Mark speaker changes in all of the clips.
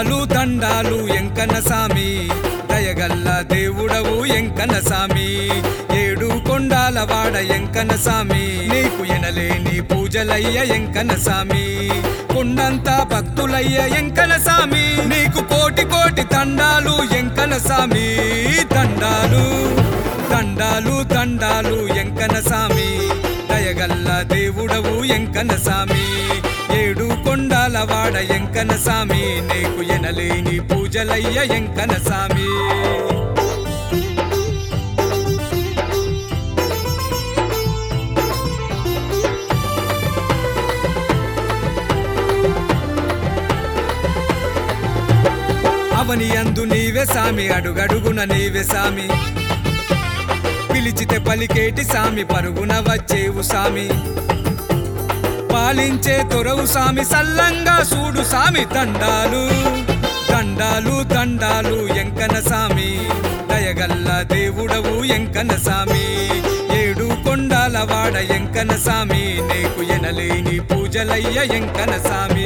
Speaker 1: దండాలు దండాలు ఎంకన్న సామి దయగల్ల దేవుడవు ఎంకన్న సామి ఏడు కొండాల వాడ ఎంకన్న సామి నీకు ఎనలేని పూజలయ్య ఎంకన్న సామి కొండంతా భక్తులయ్య ఎంకన్న సామి నీకు కోటి కోటి దండాలు ఎంకన్న సామి దండాలు దండాలు దండాలు ఎంకన్న సామి దయగల్ల దేవుడవు ఎంకన్న సామి ఏడు కొండాల వాడ ఎంకన్న సామి నీకు ఎనలేని పూజలయ్య ఎంకన్న సామి అవని అందు నీవే సామి అడుగడుగున నీవే సామి పిలిచితే పలికేటి సామి పరుగున వచ్చేవు సామి పాలించే తొరవు సామి సల్లంగా సూడు సామి దండాలు దండాలు దండాలు ఎంకన సామి దయగల్ల దేవుడవు ఎంకన సామి ఏడు కొండాల వాడ ఎంకన సామి నీకు ఎనలేని పూజలయ్య ఎంకన సామి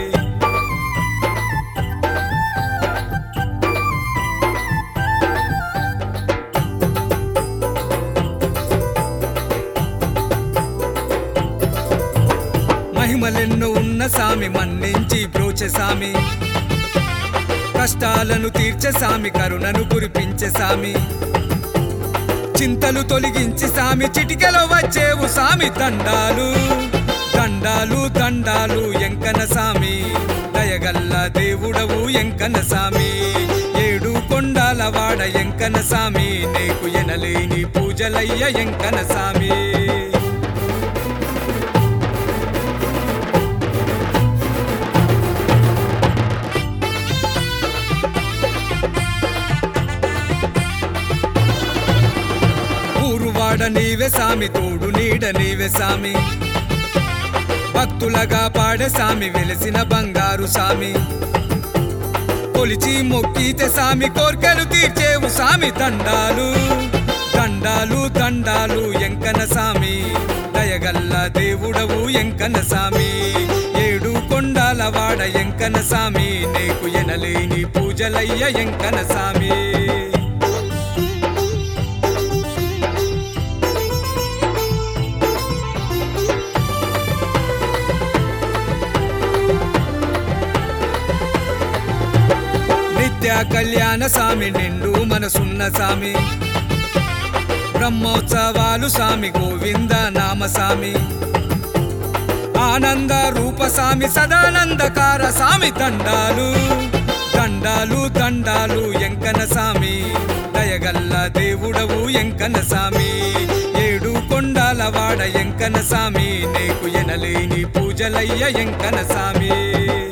Speaker 1: మహిమలెన్నో ఉన్న సామి మన్నించి బ్రోచె సామి కష్టాలను తీర్చే సామి కరుణను కురిపించే సామి చింతలు తొలగించి సామి చిటికెలో వచ్చేవు సామి దండాలు దండాలు దండాలు ఎంకన సామి దయగల్ల దేవుడవు ఎంకన సామి ఏడు కొండాల వాడ ఎంకన సామి నీకు ఎనలేని పూజలయ్య ఎంకన సామి ఊరువాడ నీవే సామి తోడు నీడ నీవే సామి భక్తులగా పాడే సామి వెలిసిన బంగారు సామి కొలిచి మొక్కితే సామి కోర్కెలు తీర్చేవు సామి దండాలు దండాలు దండాలు ఎంకన సామి దయగల్ల దేవుడవు ఎంకన సామి ఏడు కొండాల వాడ ఎంకన సామి నీకు ఎనలేని పూజలయ్య ఎంకన సామి నిత్య కళ్యాణ సామి నిండు మనసున్న సామి బ్రహ్మోత్సవాలు సామి గోవింద నామ సామి ఆనంద రూప సామి సదానందకార సామి దండాలు దండాలు దండాలు ఎంకన సామి దయగల్ల దేవుడవు ఎంకన సామి ఏడు కొండాల వాడ ఎంకన సామి నీకు ఎనలేని పూజలయ్య ఎంకన సామి